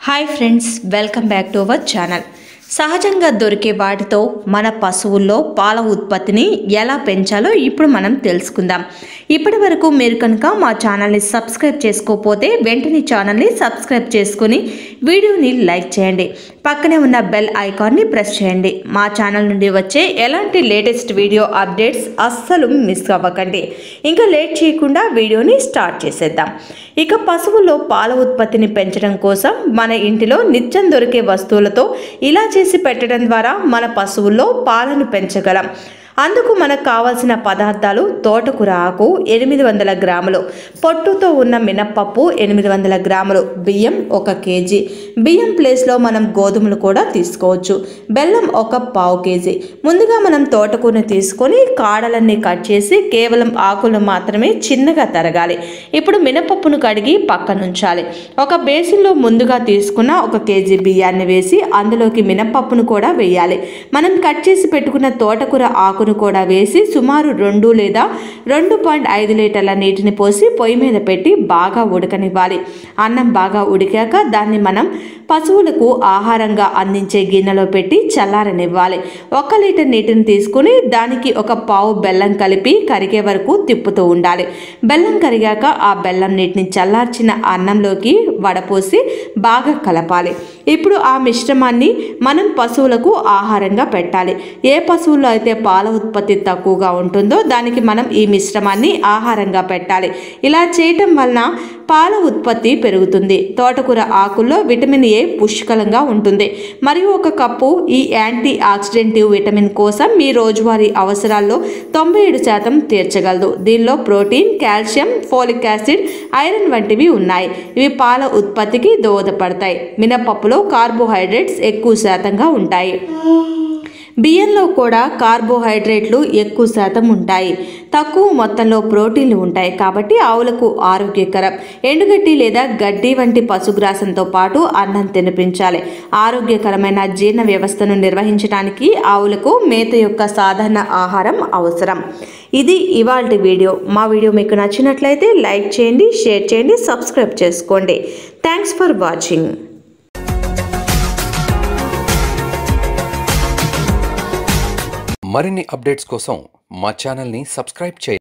hi friends welcome back to our channel సహజంగా దొరికే వాటితో మన పశువుల్లో పాల ఉత్పత్తిని ఎలా పెంచాలో ఇప్పుడు మనం తెలుసుకుందాం ఇప్పటి వరకు మీరు కనుక మా ఛానల్ని సబ్స్క్రైబ్ చేసుకోకపోతే వెంటనే ఛానల్ని సబ్స్క్రైబ్ చేసుకుని వీడియోని లైక్ చేయండి పక్కనే ఉన్న బెల్ ఐకాన్ని ప్రెస్ చేయండి మా ఛానల్ నుండి వచ్చే ఎలాంటి లేటెస్ట్ వీడియో అప్డేట్స్ అస్సలు మిస్ అవ్వకండి ఇంకా లేట్ చేయకుండా వీడియోని స్టార్ట్ చేసేద్దాం ఇక పశువుల్లో పాల ఉత్పత్తిని పెంచడం కోసం మన ఇంటిలో నిత్యం దొరికే వస్తువులతో ఇలా చేసి పెట్టడం ద్వారా మన పశువుల్లో పాలను పెంచగలం అందుకు మనకు కావాల్సిన పదార్థాలు తోటకూర ఆకు ఎనిమిది వందల గ్రాములు పొట్టుతో ఉన్న మినప్పప్పు ఎనిమిది వందల గ్రాములు బియ్యం ఒక కేజీ బియ్యం ప్లేస్లో మనం గోధుమలు కూడా తీసుకోవచ్చు బెల్లం ఒక పావు కేజీ ముందుగా మనం తోటకూరని తీసుకొని కాడలన్నీ కట్ చేసి కేవలం ఆకులు మాత్రమే చిన్నగా తరగాలి ఇప్పుడు మినపప్పును కడిగి పక్కనుంచాలి ఒక బేసిన్లో ముందుగా తీసుకున్న ఒక కేజీ బియ్యాన్ని వేసి అందులోకి మినపప్పును కూడా వేయాలి మనం కట్ చేసి పెట్టుకున్న తోటకూర ఆకును కూడా వేసి సుమారు రెండు లేదా రెండు పాయింట్ ఐదు లీటర్ల నీటిని పోసి పొయ్యి మీద పెట్టి బాగా ఉడకనివ్వాలి అన్నం బాగా ఉడికాక దాన్ని మనం పశువులకు ఆహారంగా అందించే గిన్నెలో పెట్టి చల్లారనివ్వాలి ఒక లీటర్ నీటిని తీసుకుని దానికి ఒక పావు బెల్లం కలిపి కరిగే వరకు తిప్పుతూ ఉండాలి బెల్లం కరిగాక ఆ బెల్లం నీటిని చల్లార్చిన అన్నంలోకి వడపోసి బాగా కలపాలి ఇప్పుడు ఆ మిశ్రమాన్ని మనం పశువులకు ఆహారంగా పెట్టాలి ఏ పశువుల్లో అయితే పాల ఉత్పత్తి తక్కువగా ఉంటుందో దానికి మనం ఈ మిశ్రమాన్ని ఆహారంగా పెట్టాలి ఇలా చేయటం వలన పాల ఉత్పత్తి పెరుగుతుంది తోటకూర ఆకుల్లో విటమిన్ ఏ పుష్కలంగా ఉంటుంది మరియు ఒక కప్పు ఈ యాంటీ ఆక్సిడెంటివ్ విటమిన్ కోసం మీ రోజువారీ అవసరాల్లో తొంభై ఏడు శాతం తీర్చగలదు దీనిలో protein calcium folic acid iron వంటివి ఉన్నాయి ఇవి పాల ఉత్పత్తికి దోహదపడతాయి మినపప్పులో కార్బోహైడ్రేట్స్ ఎక్కువ శాతంగా ఉంటాయి బియ్యంలో కూడా కార్బోహైడ్రేట్లు ఎక్కువ శాతం ఉంటాయి తక్కువ మొత్తంలో ప్రోటీన్లు ఉంటాయి కాబట్టి ఆవులకు ఆరోగ్యకరం ఎండుగడ్డి లేదా గడ్డి వంటి పశుగ్రాసంతో పాటు అన్నం తినిపించాలి ఆరోగ్యకరమైన జీర్ణ వ్యవస్థను నిర్వహించడానికి ఆవులకు మేత యొక్క సాధారణ ఆహారం అవసరం ఇది ఇవాళ వీడియో మా వీడియో మీకు నచ్చినట్లయితే లైక్ చేయండి షేర్ చేయండి సబ్స్క్రైబ్ చేసుకోండి థ్యాంక్స్ ఫర్ వాచింగ్ మరిన్ని అప్డేట్స్ కోసం మా ఛానల్ని సబ్స్క్రైబ్ చేయండి